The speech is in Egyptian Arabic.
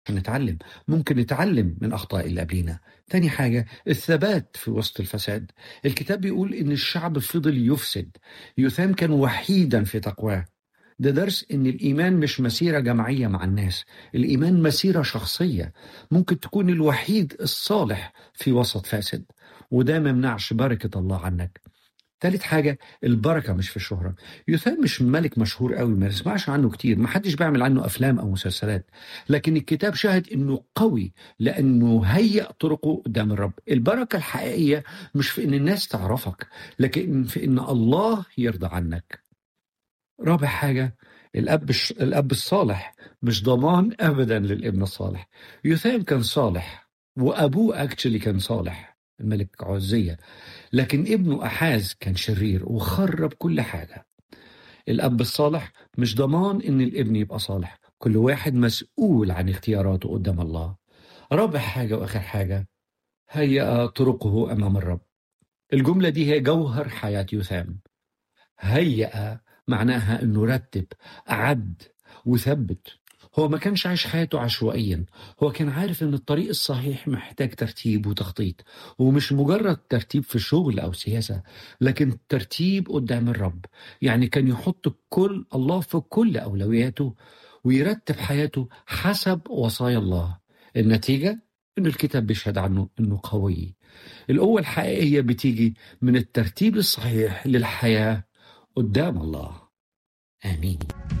نتعلم ممكن نتعلم من أخطاء اللي قبلينا تاني حاجة الثبات في وسط الفساد الكتاب بيقول إن الشعب فضل يفسد يثام كان وحيدا في تقواه ده درس إن الإيمان مش مسيرة جماعية مع الناس الإيمان مسيرة شخصية ممكن تكون الوحيد الصالح في وسط فاسد وده ما يمنعش بركة الله عنك تالت حاجة البركة مش في الشهرة يثام مش ملك مشهور قوي ما نسمعش عنه كتير ما حدش بيعمل عنه أفلام أو مسلسلات لكن الكتاب شهد إنه قوي لأنه هيأ طرقه قدام الرب البركة الحقيقية مش في إن الناس تعرفك لكن في إن الله يرضى عنك رابع حاجة الأب الش- الأب الصالح مش ضمان أبدا للابن الصالح يثام كان صالح وأبوه أكشلي كان صالح الملك عزية لكن ابنه أحاز كان شرير وخرب كل حاجة الأب الصالح مش ضمان إن الابن يبقى صالح كل واحد مسؤول عن اختياراته قدام الله رابع حاجة وآخر حاجة هيأ طرقه أمام الرب الجملة دي هي جوهر حياة يثام هيأ معناها انه رتب أعد وثبت هو ما كانش عايش حياته عشوائيا هو كان عارف ان الطريق الصحيح محتاج ترتيب وتخطيط ومش مجرد ترتيب في شغل او سياسة لكن ترتيب قدام الرب يعني كان يحط كل الله في كل اولوياته ويرتب حياته حسب وصايا الله النتيجة ان الكتاب بيشهد عنه انه قوي القوة الحقيقية بتيجي من الترتيب الصحيح للحياة قدام الله آمين